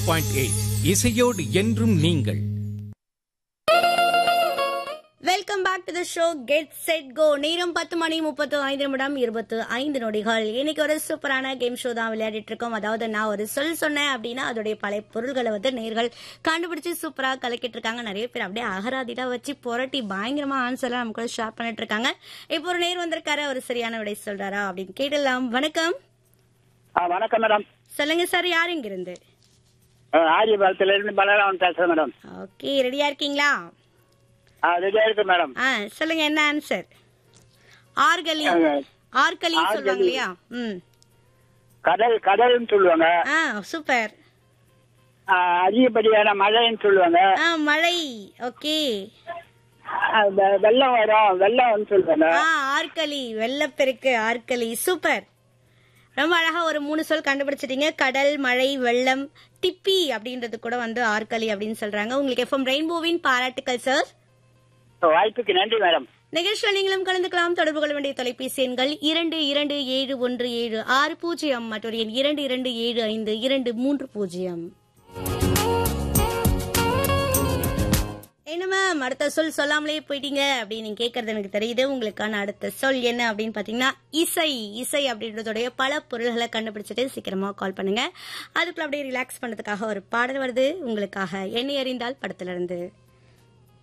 point eight இசையோடு என்றும் நீங்கள் welcome back to the show get set go நேரம் பத்து மணி முப்பத்து ஐந்து நிமிடம் இருபத்து ஐந்து நொடிகள் இன்னைக்கு ஒரு சூப்பரான கேம் ஷோ தான் விளையாடிட்டு இருக்கோம் அதாவது நான் ஒரு சொல் சொன்னேன் அப்படின்னா அதோடைய பழைய பொருள்களை வந்து நேர்கள் கண்டுபிடிச்சு சூப்பரா கலக்கிட்டு இருக்காங்க நிறைய பேர் அப்படியே அகராதிலாம் வச்சு புரட்டி பயங்கரமா ஆன்சர்லாம் நம்ம கூட ஷேர் பண்ணிட்டு இருக்காங்க இப்போ ஒரு நேர் வந்திருக்காரு அவர் சரியான விடை சொல்றாரா அப்படின்னு கேட்டலாம் வணக்கம் ஆ வணக்கம் மேடம் சொல்லுங்க சார் யார் இங்கிருந்து ஆரியபாளத்துல இருந்து பலராமன் பேசுறேன் மேடம் ஓகே ரெடியா இருக்கீங்களா ஆ ரெடியா இருக்கு மேடம் ஆ சொல்லுங்க என்ன ஆன்சர் ஆர்கலி ஆ, ஆர்கலி சொல்லுவாங்க இல்லையா ம் கடல் கடல்னு சொல்லுவாங்க ஆ சூப்பர் ஆ, அதிகப்படியான மழைன்னு சொல்லுவாங்க ஆ மழை ஓகே ஆ, வெ- வெள்ளம் வரும் வெள்ளம்னு சொல்லுவாங்க ஆ ஆற்களி வெள்ளப்பெருக்கு ஆற்களி சூப்பர் ரொம்ப அழகா ஒரு மூணு சொல் கண்டுபிடிச்சிட்டீங்க கடல் மழை வெள்ளம் திப்பி அப்படின்றது கூட வந்து ஆற்களி அப்படின்னு சொல்றாங்க உங்களுக்கு எஃப்எம் ரெயின்போவின் பாராட்டுக்கள் சார் வாய்ப்புக்கு நன்றி மேடம் நிகழ்ச்சியில் நீங்களும் கலந்துக்கலாம் தொடர்பு கொள்ள வேண்டிய தொலைபேசி எண்கள் இரண்டு இரண்டு ஏழு ஒன்று ஏழு ஆறு பூஜ்ஜியம் மற்றொரு எண் இரண்டு இரண்டு ஏழு ஐந்து இரண்டு மூன்று பூஜ்ஜியம் என்ன மேம் அடுத்த சொல் சொல்லாமலே போயிட்டீங்க அப்படின்னு நீங்க கேட்கறது எனக்கு தெரியுது உங்களுக்கான அடுத்த சொல் என்ன அப்படின்னு பாத்தீங்கன்னா இசை இசை அப்படின்றதுடைய பல பொருள்களை கண்டுபிடிச்சிட்டு சீக்கிரமா கால் பண்ணுங்க அதுக்குள்ள அப்படியே ரிலாக்ஸ் பண்ணதுக்காக ஒரு பாடல் வருது உங்களுக்காக என்னை அறிந்தால் படத்துல இருந்து